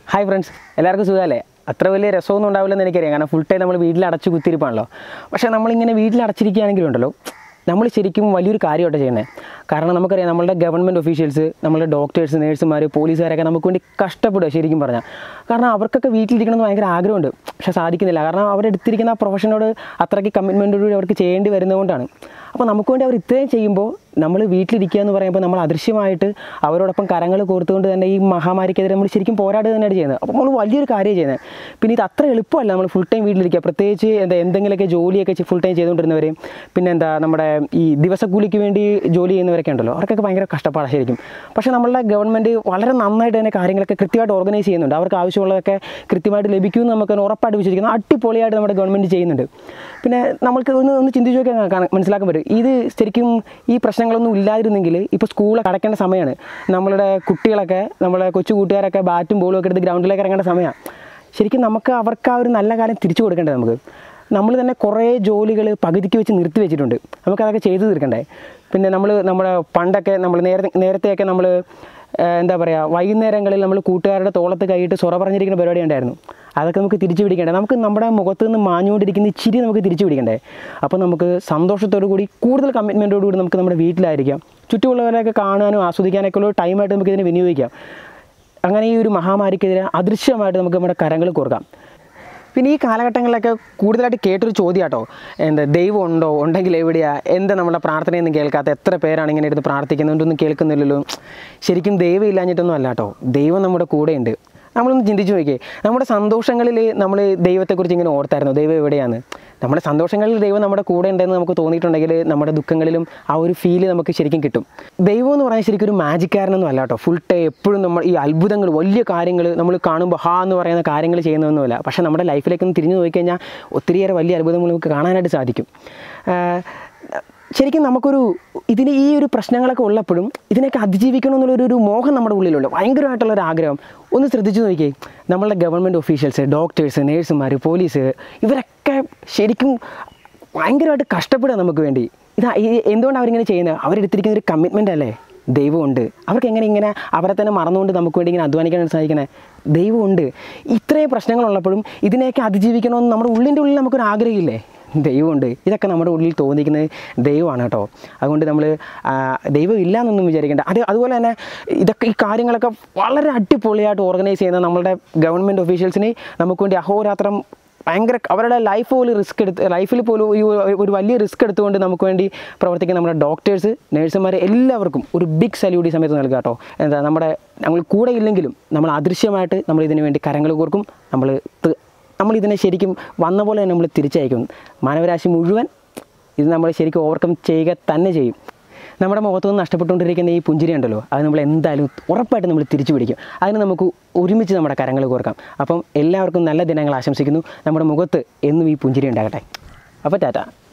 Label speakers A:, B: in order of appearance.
A: hi friends എല്ലാവർക്കും സുഖമല്ലേ അത്ര വലിയ രസമൊന്നും ഉണ്ടാവില്ലെന്ന് എനിക്കറിയാം കാരണം ഫുൾ ടൈം നമ്മൾ വീട്ടിൽ അടച്ച് കുത്തിരിപ്പാണല്ലോ പക്ഷേ നമ്മളിങ്ങനെ വീട്ടിൽ അടച്ചിരിക്കുകയാണെങ്കിലും ഉണ്ടല്ലോ നമ്മൾ ശരിക്കും വലിയൊരു കാര്യമായിട്ട് ചെയ്യുന്നത് കാരണം നമുക്കറിയാം നമ്മളുടെ ഗവൺമെൻറ് ഒഫീഷ്യൽസ് നമ്മളുടെ ഡോക്ടേഴ്സ് നേഴ്സുമാർ പോലീസുകാരൊക്കെ നമുക്ക് വേണ്ടി കഷ്ടപ്പെടുക ശരിക്കും പറഞ്ഞാൽ കാരണം അവർക്കൊക്കെ വീട്ടിലിരിക്കണമെന്ന് ഭയങ്കര ആഗ്രഹമുണ്ട് പക്ഷേ സാധിക്കുന്നില്ല കാരണം അവരെടുത്തിരിക്കുന്ന ആ പ്രൊഫഷനോട് അത്രയ്ക്ക് കമ്മിറ്റ്മെൻറ്റോടുകൂടി അവർക്ക് ചെയ്യേണ്ടി വരുന്നതുകൊണ്ടാണ് അപ്പോൾ നമുക്ക് വേണ്ടി അവർ ഇത്രയും ചെയ്യുമ്പോൾ നമ്മൾ വീട്ടിലിരിക്കുക എന്ന് പറയുമ്പോൾ നമ്മൾ അദൃശ്യമായിട്ട് അവരോടൊപ്പം കരങ്ങൾ കോർത്തുകൊണ്ട് തന്നെ ഈ മഹാമാരിക്കെതിരെ നമ്മൾ ശരിക്കും പോരാടുക തന്നെയാണ് ചെയ്യുന്നത് അപ്പോൾ നമ്മൾ വലിയൊരു കാര്യം ചെയ്യുന്നത് പിന്നെ ഇത് അത്ര എളുപ്പമല്ല നമ്മൾ ഫുൾ ടൈം വീട്ടിലിരിക്കുക പ്രത്യേകിച്ച് എന്താ എന്തെങ്കിലുമൊക്കെ ജോലിയൊക്കെ ഫുൾ ടൈം ചെയ്തുകൊണ്ടിരുന്നവരെയും പിന്നെ എന്താ നമ്മുടെ ഈ ദിവസക്കൂലിക്ക് വേണ്ടി ജോലി ചെയ്യുന്നവരൊക്കെ ഉണ്ടല്ലോ അവർക്കൊക്കെ ഭയങ്കര കഷ്ടപ്പാടാണ് ശരിക്കും പക്ഷേ നമ്മളുടെ ഗവൺമെൻറ് വളരെ നന്നായിട്ട് തന്നെ കാര്യങ്ങളൊക്കെ കൃത്യമായിട്ട് ഓർഗനൈസ് ചെയ്യുന്നുണ്ട് അവർക്ക് ആവശ്യമുള്ളതൊക്കെ കൃത്യമായിട്ട് ലഭിക്കുമെന്ന് നമുക്ക് ഉറപ്പായിട്ട് വിശ്വസിക്കുന്നു അടിപൊളിയായിട്ട് നമ്മുടെ ഗവൺമെൻറ് ചെയ്യുന്നുണ്ട് പിന്നെ നമ്മൾക്ക് ഒന്ന് ഒന്ന് ചിന്തിച്ച് നോക്കിയാൽ കാണാൻ- മനസ്സിലാക്കാൻ പറ്റും ഇത് ശരിക്കും ഈ പ്രശ്നങ്ങളൊന്നും ഇല്ലാതിരുന്നെങ്കിൽ ഇപ്പോൾ സ്കൂളൊക്കെ അടയ്ക്കേണ്ട സമയമാണ് നമ്മളുടെ കുട്ടികളൊക്കെ നമ്മളെ കൊച്ചു കൂട്ടുകാരൊക്കെ ബാറ്റും ബോളും ഒക്കെ എടുത്ത് ഗ്രൗണ്ടിലേക്ക് ഇറങ്ങേണ്ട സമയമാണ് ശരിക്കും നമുക്ക് അവർക്ക് ആ ഒരു നല്ല കാലം തിരിച്ചു കൊടുക്കേണ്ടത് നമുക്ക് നമ്മൾ തന്നെ കുറേ ജോലികൾ പകുതിക്ക് വെച്ച് നിർത്തി വെച്ചിട്ടുണ്ട് നമുക്കതൊക്കെ ചെയ്തു തീർക്കണ്ടേ പിന്നെ നമ്മൾ നമ്മുടെ പണ്ടൊക്കെ നമ്മൾ നേരത്തെ നേരത്തെയൊക്കെ നമ്മൾ എന്താ പറയുക വൈകുന്നേരങ്ങളിൽ നമ്മൾ കൂട്ടുകാരുടെ തോളത്ത് കൈയിട്ട് സൊറ പറഞ്ഞിരിക്കുന്ന പരിപാടി ഉണ്ടായിരുന്നു അതൊക്കെ നമുക്ക് തിരിച്ചു പിടിക്കണ്ടേ നമുക്ക് നമ്മുടെ മുഖത്ത് നിന്ന് മാഞ്ഞുകൊണ്ടിരിക്കുന്ന ഈ ചിരി നമുക്ക് തിരിച്ചു പിടിക്കണ്ടേ അപ്പോൾ നമുക്ക് സന്തോഷത്തോടു കൂടി കൂടുതൽ കമ്മിറ്റ്മെൻറ്റോടു കൂടി നമുക്ക് നമ്മുടെ വീട്ടിലായിരിക്കാം ചുറ്റുമുള്ളവരെയൊക്കെ കാണാനും ആസ്വദിക്കാനൊക്കെ ഉള്ള ടൈമായിട്ട് നമുക്ക് ഇതിനെ വിനിയോഗിക്കാം അങ്ങനെ ഈ ഒരു മഹാമാരിക്കെതിരെ അദൃശ്യമായിട്ട് നമുക്ക് നമ്മുടെ കരങ്ങൾ കോർക്കാം പിന്നെ ഈ കാലഘട്ടങ്ങളിലൊക്കെ കൂടുതലായിട്ട് കേട്ടൊരു ചോദ്യം കേട്ടോ എന്താ ദൈവം ഉണ്ടോ ഉണ്ടെങ്കിൽ എവിടെയാ എന്താ നമ്മുടെ പ്രാർത്ഥനയൊന്നും കേൾക്കാത്ത എത്ര പേരാണ് ഇങ്ങനെ ഇരുന്ന് പ്രാർത്ഥിക്കുന്നുണ്ടൊന്നും കേൾക്കുന്നില്ലല്ലോ ശരിക്കും ദൈവം ഇല്ലാഞ്ഞിട്ടൊന്നും അല്ല കേട്ടോ ദൈവം നമ്മുടെ കൂടെയുണ്ട് നമ്മളൊന്ന് ചിന്തിച്ച് നോക്കിയേ നമ്മുടെ സന്തോഷങ്ങളിൽ നമ്മൾ ദൈവത്തെക്കുറിച്ച് ഇങ്ങനെ ഓർത്തായിരുന്നു ദൈവം എവിടെയാണ് നമ്മുടെ സന്തോഷങ്ങളിൽ ദൈവം നമ്മുടെ കൂടെ ഉണ്ടെന്ന് നമുക്ക് തോന്നിയിട്ടുണ്ടെങ്കിൽ നമ്മുടെ ദുഃഖങ്ങളിലും ആ ഒരു ഫീല് നമുക്ക് ശരിക്കും കിട്ടും ദൈവം എന്ന് പറഞ്ഞാൽ ശരിക്കും ഒരു മാജിക്കാരനൊന്നും അല്ല കേട്ടോ ഫുൾ ടൈം എപ്പോഴും നമ്മൾ ഈ അത്ഭുതങ്ങൾ വലിയ കാര്യങ്ങൾ നമ്മൾ കാണുമ്പോൾ ഹാ എന്ന് പറയുന്ന കാര്യങ്ങൾ ചെയ്യുന്നതൊന്നുമല്ല പക്ഷേ നമ്മുടെ ലൈഫിലേക്ക് ഒന്ന് തിരിഞ്ഞു നോക്കിക്കഴിഞ്ഞാൽ ഒത്തിരിയേറെ വലിയ അത്ഭുതങ്ങൾ നമുക്ക് കാണാനായിട്ട് സാധിക്കും ആഹ് ശരിക്കും നമുക്കൊരു ഇതിന് ഈ ഒരു പ്രശ്നങ്ങളൊക്കെ ഉള്ളപ്പോഴും ഇതിനൊക്കെ അതിജീവിക്കണം എന്നുള്ളൊരു ഒരു മോഹം നമ്മുടെ ഉള്ളിലുണ്ട് ഭയങ്കരമായിട്ടുള്ള ഒരു ആഗ്രഹം ഒന്ന് ശ്രദ്ധിച്ചു നോക്കിയേ നമ്മളുടെ ഗവൺമെൻറ് ഒഫീഷ്യൽസ് ഡോക്ടേഴ്സ് നേഴ്സുമാർ പോലീസ് ഇവരൊക്കെ ശരിക്കും ഭയങ്കരമായിട്ട് കഷ്ടപ്പെടുക നമുക്ക് വേണ്ടി ഇതാ ഈ- എന്തുകൊണ്ടാണ് അവരിങ്ങനെ ചെയ്യുന്നത് അവരെടുത്തിരിക്കുന്ന ഒരു കമ്മിറ്റ്മെൻ്റ് അല്ലേ ദൈവമുണ്ട് അവർക്ക് എങ്ങനെ ഇങ്ങനെ അവരെ തന്നെ മറന്നുകൊണ്ട് നമുക്ക് വേണ്ടി ഇങ്ങനെ അധ്വാനിക്കാൻ സാധിക്കണേ ദൈവമുണ്ട് ഇത്രയും പ്രശ്നങ്ങളുള്ളപ്പോഴും ഇതിനെയൊക്കെ അതിജീവിക്കണമെന്ന് നമ്മുടെ ഉള്ളിൻ്റെ ഉള്ളിൽ നമുക്കൊരു ആഗ്രഹമില്ലേ ദൈവമുണ്ട് ഇതൊക്കെ നമ്മുടെ ഉള്ളിൽ തോന്നിക്കുന്നത് ദൈവമാണ് കേട്ടോ അതുകൊണ്ട് നമ്മൾ ദൈവം ഇല്ല എന്നൊന്നും വിചാരിക്കേണ്ട അത് അതുപോലെ തന്നെ ഇതൊക്കെ ഈ കാര്യങ്ങളൊക്കെ വളരെ അടിപൊളിയായിട്ട് ഓർഗനൈസ് ചെയ്യുന്ന നമ്മളുടെ ഗവൺമെൻറ് ഒഫീഷ്യൽസിന് നമുക്ക് വേണ്ടി അഹോരാത്രം ഭയങ്കര അവരുടെ ലൈഫ് പോലും റിസ്ക് എടുത്ത് ലൈഫിൽ പോലും ഈ ഒരു- ഒരു വലിയ റിസ്ക് എടുത്തുകൊണ്ട് നമുക്ക് വേണ്ടി പ്രവർത്തിക്കുന്ന നമ്മുടെ ഡോക്ടേഴ്സ് നഴ്സുമാർ എല്ലാവർക്കും ഒരു ബിഗ് സല്യൂട്ട് ഈ സമയത്ത് നൽകുക കേട്ടോ എന്താ നമ്മുടെ നമ്മൾ കൂടെ ഇല്ലെങ്കിലും നമ്മൾ അദൃശ്യമായിട്ട് നമ്മൾ ഇതിനു വേണ്ടി കരങ്ങൾ കോർക്കും നമ്മൾ ത്- നമ്മൾ ഇതിനെ ശരിക്കും വന്ന പോലെ തന്നെ നമ്മൾ തിരിച്ചയക്കും മാനവരാശി മുഴുവൻ ഇത് നമ്മൾ ശരിക്കും ഓവർകം ചെയ്യുക തന്നെ ചെയ്യും നമ്മുടെ മുഖത്തു നിന്ന് നഷ്ടപ്പെട്ടുകൊണ്ടിരിക്കുന്ന ഈ പുഞ്ചിരി ഉണ്ടല്ലോ അത് നമ്മൾ എന്തായാലും ഉറപ്പായിട്ട് നമ്മൾ തിരിച്ചു പിടിക്കും അതിന് നമുക്ക് ഒരുമിച്ച് നമ്മുടെ കരങ്ങൾ കോർക്കാം അപ്പം എല്ലാവർക്കും നല്ല ദിനങ്ങൾ ആശംസിക്കുന്നു നമ്മുടെ മുഖത്ത് എന്നും ഈ പുഞ്ചിരി ഉണ്ടാകട്ടെ അപ്പോൾ ടാറ്റ